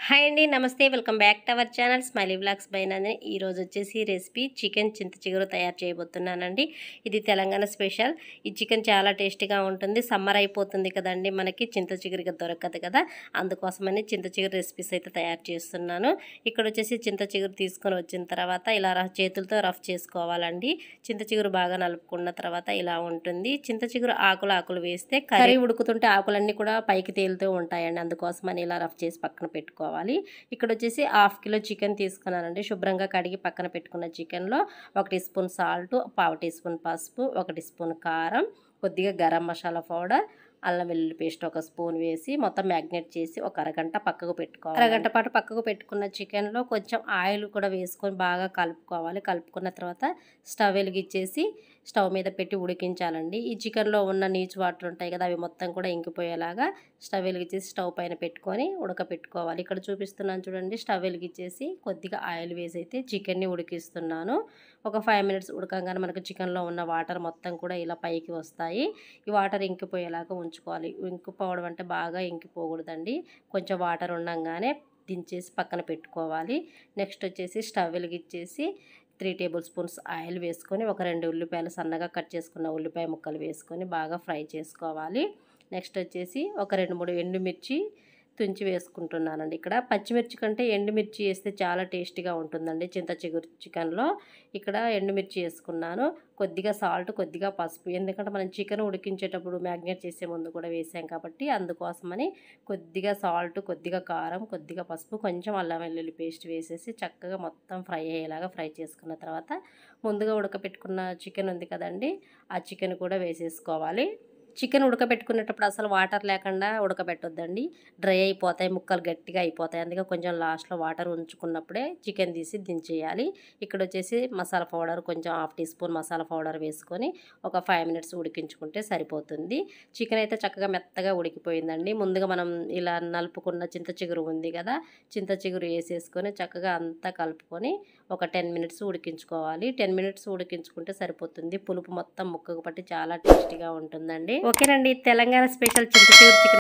hi అండి నమస్తే welcome back to our channel smiley blogs బైనానే ఈరోజు వచ్చేసి రెసిపీ చికెన్ చింత చిగురు తయారు చేయబోతున్నానండి ఇది తెలంగాణ స్పెషల్ ఈ చికెన్ చాలా టేస్టీగా ఉంటుంది సమ్మర్ అయిపోతుంది కదండి మనకి చింత చిగురుగా దొరకదు కదా అందుకోసమని చింత చిగురు రెసిపీస్ అయితే తయారు చేస్తున్నాను ఇక్కడ వచ్చేసి చింత చిగురు తీసుకొని వచ్చిన తర్వాత ఇలా రఫ్ చేతులతో రఫ్ చేసుకోవాలండి చింత చిగురు బాగా నలుపుకున్న తర్వాత ఇలా ఉంటుంది చింత చిగురు ఆకులు ఆకులు వేస్తే కర్రీ ఉడుకుతుంటే ఆకులన్నీ కూడా పైకి తేలుతూ ఉంటాయండి అందుకోసమని ఇలా రఫ్ చేసి పక్కన పెట్టుకోవాలి ఇక్కడ వచ్చేసి హాఫ్ కిలో చికెన్ తీసుకున్నానండి శుభ్రంగా కడిగి పక్కన పెట్టుకున్న చికెన్లో ఒక టీ స్పూన్ సాల్ట్ పావు టీ స్పూన్ పసుపు ఒక టీ స్పూన్ కారం కొద్దిగా గరం మసాలా పౌడర్ అల్లం వెల్లుల్లి పేస్ట్ ఒక స్పూన్ వేసి మొత్తం మ్యాగ్నేట్ చేసి ఒక అరగంట పక్కకు పెట్టుకోవాలి అరగంట పాటు పక్కకు పెట్టుకున్న చికెన్లో కొంచెం ఆయిల్ కూడా వేసుకొని బాగా కలుపుకోవాలి కలుపుకున్న తర్వాత స్టవ్ వెలిగించేసి స్టవ్ మీద పెట్టి ఉడికించాలండి ఈ చికెన్లో ఉన్న నీచు వాటర్ ఉంటాయి కదా అవి మొత్తం కూడా ఇంకిపోయేలాగా స్టవ్ వెలిగించేసి స్టవ్ పైన పెట్టుకొని ఉడకపెట్టుకోవాలి ఇక్కడ చూపిస్తున్నాను చూడండి స్టవ్ వెలిగించేసి కొద్దిగా ఆయిల్ వేసి అయితే చికెన్ని ఉడికిస్తున్నాను ఒక ఫైవ్ మినిట్స్ ఉడకంగానే మనకు చికెన్లో ఉన్న వాటర్ మొత్తం కూడా ఇలా పైకి వస్తాయి ఈ వాటర్ ఇంకిపోయేలాగా ఉంచుకోవాలి ఇంకిపోవడం అంటే బాగా ఇంకిపోకూడదండి కొంచెం వాటర్ ఉండంగానే దించేసి పక్కన పెట్టుకోవాలి నెక్స్ట్ వచ్చేసి స్టవ్ వెలిగించేసి త్రీ టేబుల్ స్పూన్స్ ఆయిల్ వేసుకొని ఒక రెండు ఉల్లిపాయలు సన్నగా కట్ చేసుకున్న ఉల్లిపాయ ముక్కలు వేసుకొని బాగా ఫ్రై చేసుకోవాలి నెక్స్ట్ వచ్చేసి ఒక రెండు మూడు ఎండుమిర్చి తుంచి వేసుకుంటున్నానండి ఇక్కడ పచ్చిమిర్చి కంటే ఎండుమిర్చి వేస్తే చాలా టేస్టీగా ఉంటుందండి చింత చిగురు చికెన్లో ఇక్కడ ఎండుమిర్చి వేసుకున్నాను కొద్దిగా సాల్ట్ కొద్దిగా పసుపు ఎందుకంటే మనం చికెన్ ఉడికించేటప్పుడు మ్యాగ్నేట్ చేసే ముందు కూడా వేసాం కాబట్టి అందుకోసమని కొద్దిగా సాల్ట్ కొద్దిగా కారం కొద్దిగా పసుపు కొంచెం అల్లం వెల్లుల్లి పేస్ట్ వేసేసి చక్కగా మొత్తం ఫ్రై అయ్యేలాగా ఫ్రై చేసుకున్న తర్వాత ముందుగా ఉడకపెట్టుకున్న చికెన్ ఉంది కదండి ఆ చికెన్ కూడా వేసేసుకోవాలి చికెన్ ఉడకబెట్టుకునేటప్పుడు అసలు వాటర్ లేకుండా ఉడకబెట్టొద్దండి డ్రై అయిపోతాయి ముక్కలు గట్టిగా అయిపోతాయి అందుకే కొంచెం లాస్ట్లో వాటర్ ఉంచుకున్నప్పుడే చికెన్ తీసి దించేయాలి ఇక్కడ వచ్చేసి మసాలా పౌడర్ కొంచెం half teaspoon masala powder వేసుకొని ఒక ఫైవ్ మినిట్స్ ఉడికించుకుంటే సరిపోతుంది చికెన్ అయితే చక్కగా మెత్తగా ఉడికిపోయిందండి ముందుగా మనం ఇలా నలుపుకున్న చింత చిగురు ఉంది కదా చింత చిగురు వేసేసుకొని చక్కగా అంతా కలుపుకొని ఒక టెన్ మినిట్స్ ఉడికించుకోవాలి టెన్ మినిట్స్ ఉడికించుకుంటే సరిపోతుంది పులుపు మొత్తం ముక్కకు పట్టి చాలా టేస్టీగా ఉంటుందండి ఓకేనండి తెలంగాణ స్పెషల్ చింత చిగురు చికెన్